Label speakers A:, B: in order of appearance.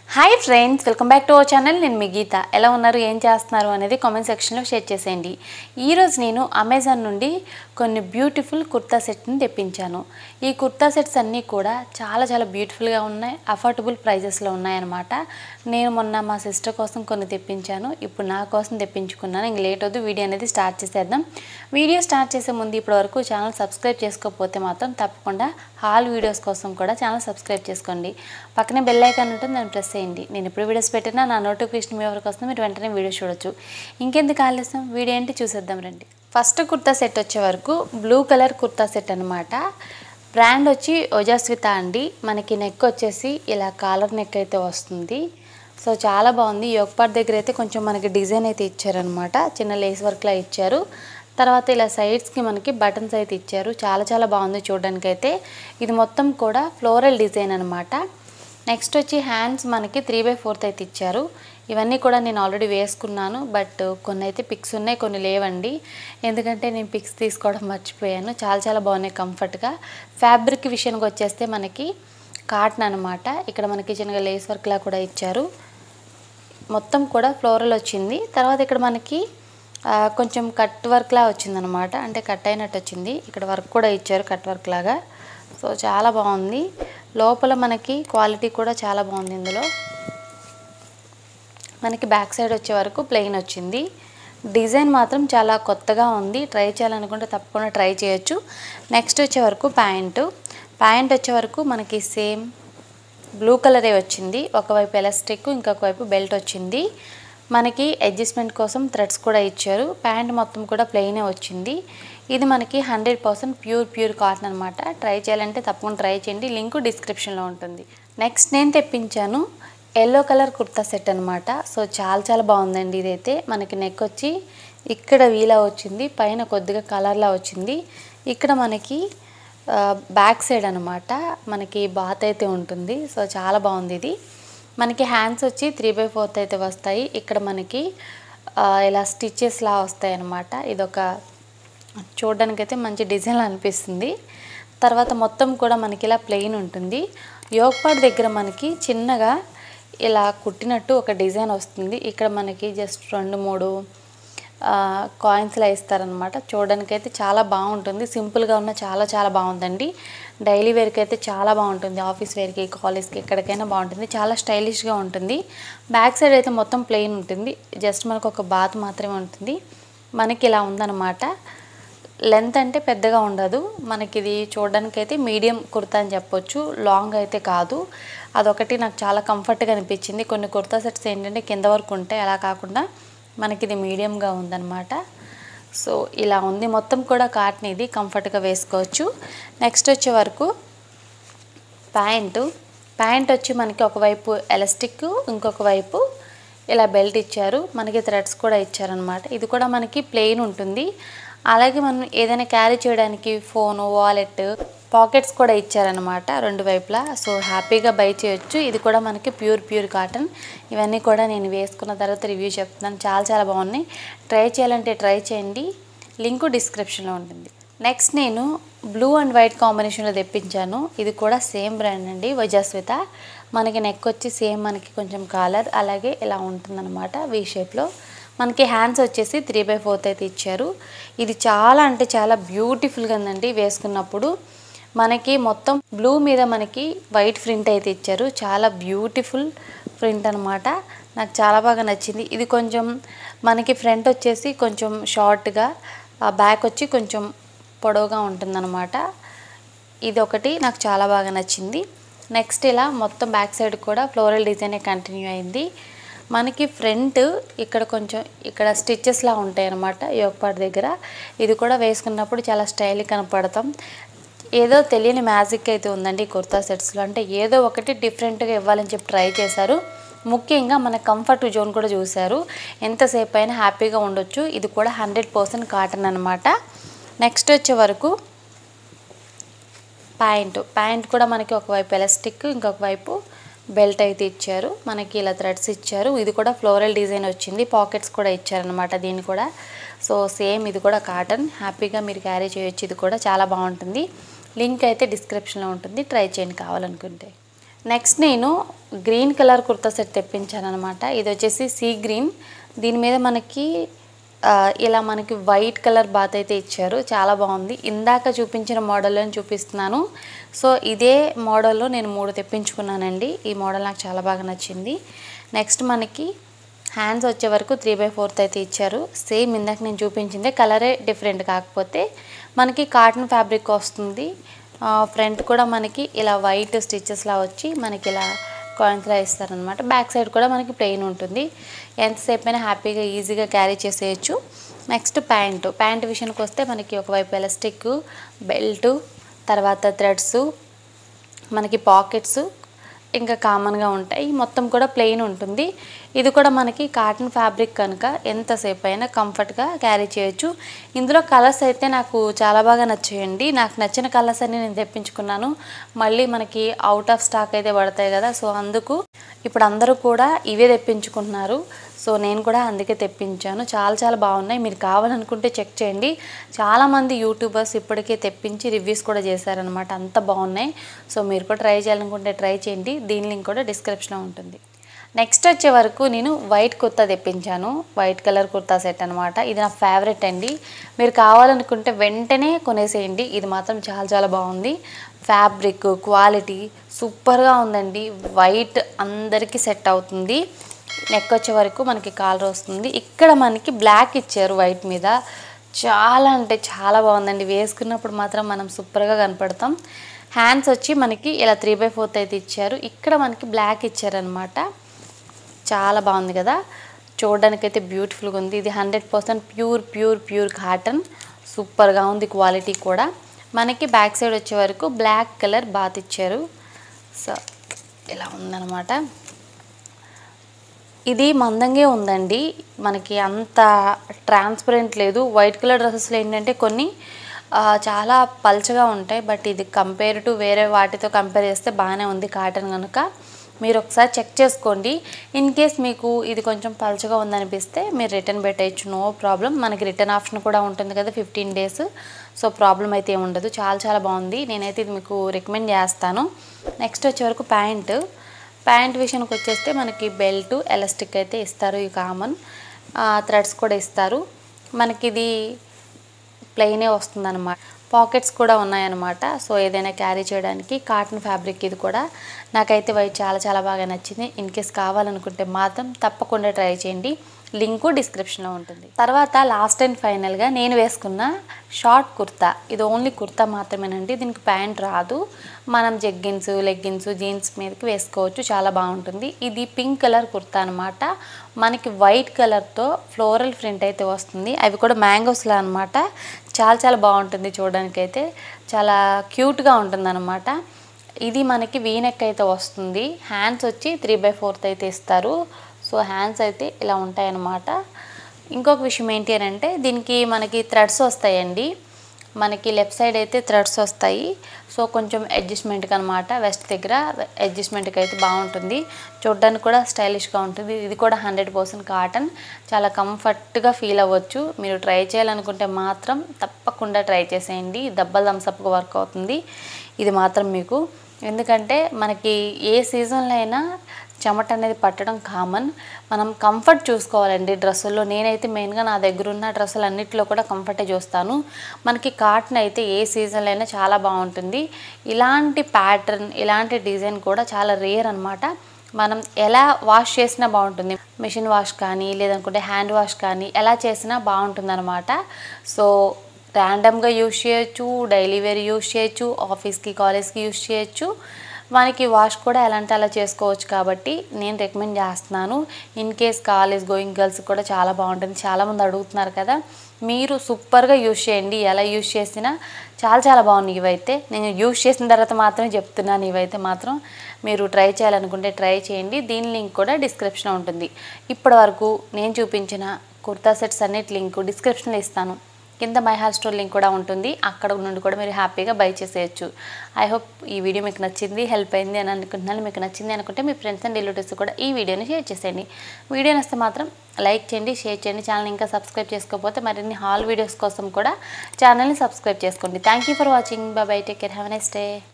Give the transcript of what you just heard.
A: hi friends welcome back to our channel నేను మీ గీత ఎలా ఉన్నారు ఏం చేస్తున్నారు అనేది కామెంట్ సెక్షన్లో షేర్ చేసేయండి ఈరోజు నేను అమెజాన్ నుండి కొన్ని బ్యూటిఫుల్ కుర్తా సెట్ని తెప్పించాను ఈ కుర్తా సెట్స్ అన్నీ కూడా చాలా చాలా బ్యూటిఫుల్గా ఉన్నాయి అఫోర్డబుల్ ప్రైజెస్లో ఉన్నాయన్నమాట నేను మొన్న మా సిస్టర్ కోసం కొన్ని తెప్పించాను ఇప్పుడు నా కోసం తెప్పించుకున్నాను ఇంక లేట్ వద్దు వీడియో అనేది స్టార్ట్ చేసేద్దాం వీడియో స్టార్ట్ చేసే ముందు ఇప్పటి వరకు ఛానల్ సబ్స్క్రైబ్ చేసుకోకపోతే మాత్రం తప్పకుండా హాల్ వీడియోస్ కోసం కూడా ఛానల్ సబ్స్క్రైబ్ చేసుకోండి పక్కనే బెల్ ఐకాన్ ఉంటుంది దాన్ని ప్రెస్ చేయండి నేను ఎప్పుడు వీడియోస్ పెట్టినా నా నోటిఫికేషన్ మీ వరకు వస్తుంది మీరు వెంటనే వీడియో చూడొచ్చు ఇంకెందుకు ఆలస్యం వీడియో ఏంటి చూసేద్దాం రండి ఫస్ట్ కుర్తా సెట్ వచ్చే వరకు బ్లూ కలర్ కుర్తా సెట్ అనమాట బ్రాండ్ వచ్చి ఒజాస్విత అండి మనకి నెక్ వచ్చేసి ఇలా కాలర్ నెక్ అయితే వస్తుంది సో చాలా బాగుంది యోగపాట్ దగ్గర అయితే కొంచెం మనకి డిజైన్ అయితే ఇచ్చారనమాట చిన్న లేస్ వర్క్లా ఇచ్చారు తర్వాత ఇలా సైడ్స్కి మనకి బటన్స్ అయితే ఇచ్చారు చాలా చాలా బాగుంది చూడడానికి అయితే ఇది మొత్తం కూడా ఫ్లోరల్ డిజైన్ అనమాట నెక్స్ట్ వచ్చి హ్యాండ్స్ మనకి త్రీ బై ఫోర్త్ అయితే ఇచ్చారు ఇవన్నీ కూడా నేను ఆల్రెడీ వేసుకున్నాను బట్ కొన్ని అయితే పిక్స్ ఉన్నాయి కొన్ని లేవండి ఎందుకంటే నేను పిక్స్ తీసుకోవడం మర్చిపోయాను చాలా చాలా బాగున్నాయి కంఫర్ట్గా ఫ్యాబ్రిక్ విషయానికి వచ్చేస్తే మనకి కాటన్ అనమాట ఇక్కడ మనకి చిన్నగా లేస్ వర్క్లా కూడా ఇచ్చారు మొత్తం కూడా ఫ్లోరల్ వచ్చింది తర్వాత ఇక్కడ మనకి ఆ, కొంచెం కట్ వర్క్లా వచ్చిందనమాట అంటే కట్ అయినట్టు వచ్చింది ఇక్కడ వర్క్ కూడా ఇచ్చారు కట్ వర్క్ లాగా సో చాలా బాగుంది లోపల మనకి క్వాలిటీ కూడా చాలా బాగుంది ఇందులో మనకి బ్యాక్ సైడ్ వచ్చే వరకు ప్లెయిన్ వచ్చింది డిజైన్ మాత్రం చాలా కొత్తగా ఉంది ట్రై చేయాలనుకుంటే తప్పకుండా ట్రై చేయొచ్చు నెక్స్ట్ వచ్చే వరకు ప్యాంటు ప్యాంట్ వచ్చే వరకు మనకి సేమ్ బ్లూ కలరే వచ్చింది ఒకవైపు ఎలాస్టిక్ ఇంకొక వైపు బెల్ట్ వచ్చింది మనకి అడ్జస్ట్మెంట్ కోసం థ్రెడ్స్ కూడా ఇచ్చారు ప్యాంట్ మొత్తం కూడా ప్లెయినే వచ్చింది ఇది మనకి hundred percent pure pure cotton అనమాట ట్రై చేయాలంటే తప్పకుండా ట్రై చేయండి లింక్ డిస్క్రిప్షన్లో ఉంటుంది నెక్స్ట్ నేను తెప్పించాను ఎల్లో కలర్ కుర్తా సెట్ అనమాట సో చాలా చాలా బాగుందండి ఇదైతే మనకి నెక్ వచ్చి ఇక్కడ వీలా వచ్చింది పైన కొద్దిగా కలర్లా వచ్చింది ఇక్కడ మనకి ఆ, బ్యాక్ సైడ్ అనమాట మనకి బాత్ అయితే ఉంటుంది సో చాలా బాగుంది ఇది మనకి హ్యాండ్స్ వచ్చి త్రీ బై ఫోర్త్ అయితే వస్తాయి ఇక్కడ మనకి ఆ, ఇలా స్టిచెస్ లా వస్తాయి అనమాట ఇదొక చూడడానికి అయితే మంచి డిజైన్ అనిపిస్తుంది తర్వాత మొత్తం కూడా మనకి ఇలా ప్లెయిన్ ఉంటుంది యోగపాట్ దగ్గర మనకి చిన్నగా ఇలా కుట్టినట్టు ఒక డిజైన్ వస్తుంది ఇక్కడ మనకి జస్ట్ రెండు మూడు కాయిన్స్లా ఇస్తారనమాట చూడడానికి అయితే చాలా బాగుంటుంది సింపుల్గా ఉన్న చాలా చాలా బాగుందండి డైలీ వేర్కి అయితే చాలా బాగుంటుంది ఆఫీస్ వేర్కి కాలేజ్కి ఎక్కడికైనా బాగుంటుంది చాలా స్టైలిష్గా ఉంటుంది బ్యాక్ సైడ్ అయితే మొత్తం ప్లెయిన్ ఉంటుంది జస్ట్ మనకు ఒక బాత్ మాత్రమే ఉంటుంది మనకి ఇలా ఉందన్నమాట లెంత్ అంటే పెద్దగా ఉండదు మనకి ఇది చూడడానికి అయితే మీడియం కుర్తా అని చెప్పొచ్చు లాంగ్ అయితే కాదు అదొకటి నాకు చాలా కంఫర్ట్గా అనిపించింది కొన్ని కుర్తా సెట్స్ ఏంటంటే కింద వరకు ఉంటాయి అలా కాకుండా మనకి ఇది మీడియంగా ఉందన్నమాట సో ఇలా ఉంది మొత్తం కూడా కాటన్ ఇది కంఫర్ట్గా వేసుకోవచ్చు నెక్స్ట్ వచ్చే వరకు ప్యాంటు ప్యాంట్ వచ్చి మనకి ఒకవైపు ఎలాస్టిక్ ఇంకొక వైపు ఇలా బెల్ట్ ఇచ్చారు మనకి థ్రెడ్స్ కూడా ఇచ్చారనమాట ఇది కూడా మనకి ప్లెయిన్ ఉంటుంది అలాగే మనం ఏదైనా క్యారీ చేయడానికి ఫోను వాలెట్ పాకెట్స్ కూడా ఇచ్చారనమాట రెండు వైపులా సో హ్యాపీగా బై చేయొచ్చు ఇది కూడా మనకి ప్యూర్ ప్యూర్ కాటన్ ఇవన్నీ కూడా నేను వేసుకున్న తర్వాత రివ్యూ చెప్తున్నాను చాలా చాలా బాగున్నాయి ట్రై చేయాలంటే ట్రై చేయండి లింకు డిస్క్రిప్షన్లో ఉంటుంది నెక్స్ట్ నేను బ్లూ అండ్ వైట్ కాంబినేషన్లో తెప్పించాను ఇది కూడా సేమ్ బ్రాండ్ అండి వజాస్విత మనకి నెక్ వచ్చి సేమ్ మనకి కొంచెం కాలర్ అలాగే ఇలా ఉంటుందన్నమాట వీ షేప్లో మనకి హ్యాండ్స్ వచ్చేసి త్రీ బై ఫోర్త్ అయితే ఇచ్చారు ఇది చాలా అంటే చాలా బ్యూటిఫుల్గా ఉందండి వేసుకున్నప్పుడు మనకి మొత్తం బ్లూ మీద మనకి వైట్ ప్రింట్ అయితే ఇచ్చారు చాలా బ్యూటిఫుల్ ప్రింట్ అనమాట నాకు చాలా బాగా నచ్చింది ఇది కొంచెం మనకి ఫ్రంట్ వచ్చేసి కొంచెం షార్ట్గా బ్యాక్ వచ్చి కొంచెం పొడవుగా ఉంటుందన్నమాట ఇది ఒకటి నాకు చాలా బాగా నచ్చింది నెక్స్ట్ ఇలా మొత్తం బ్యాక్ సైడ్ కూడా ఫ్లోరల్ డిజైనే కంటిన్యూ అయింది మనకి ఫ్రంట్ ఇక్కడ కొంచెం ఇక్కడ స్టిచెస్లా ఉంటాయి అన్నమాట యోగపాట్ దగ్గర ఇది కూడా వేసుకున్నప్పుడు చాలా స్టైల్ కనపడతాం ఏదో తెలియని మ్యాజిక్ అయితే ఉందండి ఈ కుర్తా సెట్స్లో అంటే ఏదో ఒకటి డిఫరెంట్గా ఇవ్వాలని చెప్పి ట్రై చేశారు ముఖ్యంగా మన కంఫర్ట్ జోన్ కూడా చూశారు ఎంతసేపు అయినా హ్యాపీగా ఉండొచ్చు ఇది కూడా హండ్రెడ్ పర్సెంట్ కాటన్ అనమాట నెక్స్ట్ వచ్చే వరకు ప్యాంట్ ప్యాంట్ కూడా మనకి ఒకవైపు ఎలాస్టిక్ ఇంకొక వైపు బెల్ట్ అయితే ఇచ్చారు మనకి ఇలా థ్రెడ్స్ ఇచ్చారు ఇది కూడా ఫ్లోరల్ డిజైన్ వచ్చింది పాకెట్స్ కూడా ఇచ్చారనమాట దీన్ని కూడా సో సేమ్ ఇది కూడా కాటన్ హ్యాపీగా మీరు క్యారీ చేయొచ్చు ఇది కూడా చాలా బాగుంటుంది లింక్ అయితే డిస్క్రిప్షన్లో ఉంటుంది ట్రై చేయండి కావాలనుకుంటే నెక్స్ట్ నేను గ్రీన్ కలర్ కుర్తా సెట్ తెప్పించాను అనమాట ఇది వచ్చేసి సీ గ్రీన్ దీని మీద మనకి ఆ, ఇలా మనకి వైట్ కలర్ బాత్ అయితే ఇచ్చారు చాలా బాగుంది ఇందాక చూపించిన మోడల్లో చూపిస్తున్నాను సో ఇదే మోడల్లో నేను మూడు తెప్పించుకున్నానండి ఈ మోడల్ నాకు చాలా బాగా నచ్చింది నెక్స్ట్ మనకి హ్యాండ్స్ వచ్చే వరకు త్రీ బై ఫోర్త్ అయితే ఇచ్చారు సేమ్ ఇందాక నేను చూపించిందే కలరే డిఫరెంట్ కాకపోతే మనకి కాటన్ ఫ్యాబ్రిక్ వస్తుంది ఫ్రంట్ కూడా మనకి ఇలా వైట్ స్టిచెస్లా వచ్చి మనకి ఇలా కాయిన్స్లా ఇస్తారనమాట బ్యాక్ సైడ్ కూడా మనకి ప్లెయిన్ ఉంటుంది ఎంతసేపు అయినా హ్యాపీగా ఈజీగా క్యారీ చేసేయచ్చు నెక్స్ట్ ప్యాంటు ప్యాంట్ విషయానికి వస్తే మనకి ఒకవైపు ఎలాస్టిక్ బెల్ట్ తర్వాత థ్రెడ్స్ మనకి పాకెట్స్ ఇంకా కామన్గా ఉంటాయి మొత్తం కూడా ప్లెయిన్ ఉంటుంది ఇది కూడా మనకి కాటన్ ఫ్యాబ్రిక్ కనుక ఎంతసేపు అయినా కంఫర్ట్గా క్యారీ చేయొచ్చు ఇందులో కలర్స్ అయితే నాకు చాలా బాగా నచ్చాయండి నాకు నచ్చిన కలర్స్ అన్ని నేను తెప్పించుకున్నాను మళ్ళీ మనకి అవుట్ ఆఫ్ స్టాక్ అయితే పడతాయి కదా సో అందుకు ఇప్పుడు అందరూ కూడా ఇవే తెప్పించుకుంటున్నారు సో నేను కూడా అందుకే తెప్పించాను చాలా చాలా బాగున్నాయి మీరు కావాలనుకుంటే చెక్ చేయండి చాలామంది యూట్యూబర్స్ ఇప్పటికే తెప్పించి రివ్యూస్ కూడా చేశారనమాట అంత బాగున్నాయి సో మీరు కూడా ట్రై చేయాలనుకుంటే ట్రై చేయండి దీని లింక్ కూడా డిస్క్రిప్షన్లో ఉంటుంది నెక్స్ట్ వచ్చే వరకు నేను వైట్ కుర్తా తెప్పించాను వైట్ కలర్ కుర్తా సెట్ అనమాట ఇది నా ఫేవరెట్ అండి మీరు కావాలనుకుంటే వెంటనే కొనేసేయండి ఇది మాత్రం చాలా చాలా బాగుంది ఫ్యాబ్రిక్ క్వాలిటీ సూపర్గా ఉందండి వైట్ అందరికీ సెట్ అవుతుంది నెక్ వచ్చే వరకు మనకి కాలర్ వస్తుంది ఇక్కడ మనకి బ్లాక్ ఇచ్చారు వైట్ మీద చాలా అంటే చాలా బాగుందండి వేసుకున్నప్పుడు మాత్రం మనం సూపర్గా కనపడతాం హ్యాండ్స్ వచ్చి మనకి ఇలా త్రీ బై ఫోర్త్ అయితే ఇచ్చారు ఇక్కడ మనకి బ్లాక్ ఇచ్చారనమాట చాలా బాగుంది కదా చూడడానికి అయితే బ్యూటిఫుల్గా ఉంది ఇది hundred percent pure pure pure cotton సూపర్గా ఉంది క్వాలిటీ కూడా మనకి బ్యాక్ సైడ్ వచ్చే వరకు బ్లాక్ కలర్ బాత్ ఇచ్చారు సో ఇలా ఉందన్నమాట ఇది మందంగే ఉందండి మనకి అంత ట్రాన్స్పరెంట్ లేదు వైట్ కలర్ డ్రెస్సెస్లో ఏంటంటే కొన్ని ఆ, చాలా పల్చగా ఉంటాయి బట్ ఇది కంపేర్ టు వేరే వాటితో కంపేర్ చేస్తే బాగానే ఉంది కాటన్ కనుక మీరు ఒకసారి చెక్ చేసుకోండి ఇన్ కేస్ మీకు ఇది కొంచెం పల్చగా ఉందనిపిస్తే మీరు రిటర్న్ పెట్టేయచ్చు నో ప్రాబ్లం మనకి రిటర్న్ ఆప్షన్ కూడా ఉంటుంది కదా ఫిఫ్టీన్ డేస్ సో ప్రాబ్లం అయితే ఏమి ఉండదు చాలా చాలా బాగుంది నేనైతే ఇది మీకు రికమెండ్ చేస్తాను నెక్స్ట్ వచ్చే వరకు ప్యాంటు ప్యాంట్ విషయానికి వచ్చేస్తే మనకి బెల్ట్ ఎలాస్టిక్ అయితే ఇస్తారు ఈ కామన్ థ్రెడ్స్ కూడా ఇస్తారు మనకి ఇది ప్లెయినే వస్తుందన్నమాట పాకెట్స్ కూడా ఉన్నాయన్నమాట సో ఏదైనా క్యారీ చేయడానికి కాటన్ ఫ్యాబ్రిక్ ఇది కూడా నాకైతే వైట్ చాలా చాలా బాగా నచ్చింది ఇన్ కేస్ కావాలనుకుంటే మాత్రం తప్పకుండా ట్రై చేయండి లింకు డిస్క్రిప్షన్లో ఉంటుంది తర్వాత లాస్ట్ అండ్ ఫైనల్గా నేను వేసుకున్న షార్ట్ కుర్తా ఇది ఓన్లీ కుర్తా మాత్రమేనండి దీనికి ప్యాంట్ రాదు మనం జెగ్గిన్స్ లెగ్గిన్స్ జీన్స్ మీదకి వేసుకోవచ్చు చాలా బాగుంటుంది ఇది పింక్ కలర్ కుర్తా అనమాట మనకి వైట్ కలర్తో ఫ్లోరల్ ప్రింట్ అయితే వస్తుంది అవి కూడా మ్యాంగోస్లా అనమాట చాలా చాలా బాగుంటుంది చూడడానికి అయితే చాలా క్యూట్గా ఉంటుంది ఇది మనకి వీనెక్ అయితే వస్తుంది హ్యాండ్స్ వచ్చి త్రీ బై ఫోర్త్ అయితే ఇస్తారు సో హ్యాండ్స్ అయితే ఇలా ఉంటాయన్నమాట ఇంకొక విషయం ఏంటి అని అంటే దీనికి మనకి థ్రెడ్స్ వస్తాయండి మనకి లెఫ్ట్ సైడ్ అయితే థ్రెడ్స్ వస్తాయి సో కొంచెం అడ్జస్ట్మెంట్కి అనమాట వెస్ట్ దగ్గర అడ్జస్ట్మెంట్కి అయితే బాగుంటుంది చూడడానికి కూడా స్టైలిష్గా ఉంటుంది ఇది కూడా హండ్రెడ్ పర్సెంట్ కాటన్ చాలా కంఫర్ట్గా ఫీల్ అవ్వచ్చు మీరు ట్రై చేయాలనుకుంటే మాత్రం తప్పకుండా ట్రై చేసేయండి దెబ్బలు థమ్సప్గా వర్క్ అవుతుంది ఇది మాత్రం మీకు ఎందుకంటే మనకి ఏ సీజన్లో అయినా చెమట అనేది పట్టడం కామన్ మనం కంఫర్ట్ చూసుకోవాలండి డ్రెస్సుల్లో నేనైతే మెయిన్గా నా దగ్గర ఉన్న డ్రెస్సులు అన్నింటిలో కూడా కంఫర్టే చూస్తాను మనకి కాటన్ అయితే ఏ సీజన్లో అయినా చాలా బాగుంటుంది ఇలాంటి ప్యాటర్న్ ఇలాంటి డిజైన్ కూడా చాలా రేర్ అనమాట మనం ఎలా వాష్ చేసినా బాగుంటుంది మిషన్ వాష్ కానీ లేదనుకుంటే హ్యాండ్ వాష్ కానీ ఎలా చేసినా బాగుంటుంది అనమాట సో ర్యాండమ్గా యూస్ చేయొచ్చు డైలీ వేర్ యూస్ చేయొచ్చు ఆఫీస్కి కాలేజ్కి యూస్ చేయొచ్చు మనకి వాష్ కూడా ఎలాంటి అలా చేసుకోవచ్చు కాబట్టి నేను రికమెండ్ చేస్తున్నాను in case college going girls కూడా చాలా బాగుంటుంది చాలామంది అడుగుతున్నారు కదా మీరు సూపర్గా యూస్ చేయండి ఎలా యూస్ చేసినా చాలా చాలా బాగున్నాయి ఇవైతే నేను యూస్ చేసిన తర్వాత మాత్రమే చెప్తున్నాను ఇవైతే మాత్రం మీరు ట్రై చేయాలనుకుంటే ట్రై చేయండి దీని లింక్ కూడా డిస్క్రిప్షన్లో ఉంటుంది ఇప్పటి వరకు నేను చూపించిన కుర్తా సెట్స్ అన్నిటి లింక్ డిస్క్రిప్షన్లో ఇస్తాను కింద మై హాల్ స్టోర్ లింక్ కూడా ఉంటుంది అక్కడ నుండి కూడా మీరు హ్యాపీగా బై చేసేయచ్చు ఐ హోప్ ఈ వీడియో మీకు నచ్చింది హెల్ప్ అయింది అని అనుకుంటున్నాను మీకు నచ్చింది అనుకుంటే మీ ఫ్రెండ్స్ అండ్ రిలేటివ్స్ కూడా ఈ వీడియోని షేర్ చేసేయండి వీడియో నచ్చితే మాత్రం లైక్ చేయండి షేర్ చేయండి ఛానల్ ఇంకా సబ్స్క్రైబ్ చేసుకోకపోతే మరిన్ని హాల్ వీడియోస్ కోసం కూడా ఛానల్ని సబ్స్క్రైబ్ చేసుకోండి thank you for watching bye take care have next day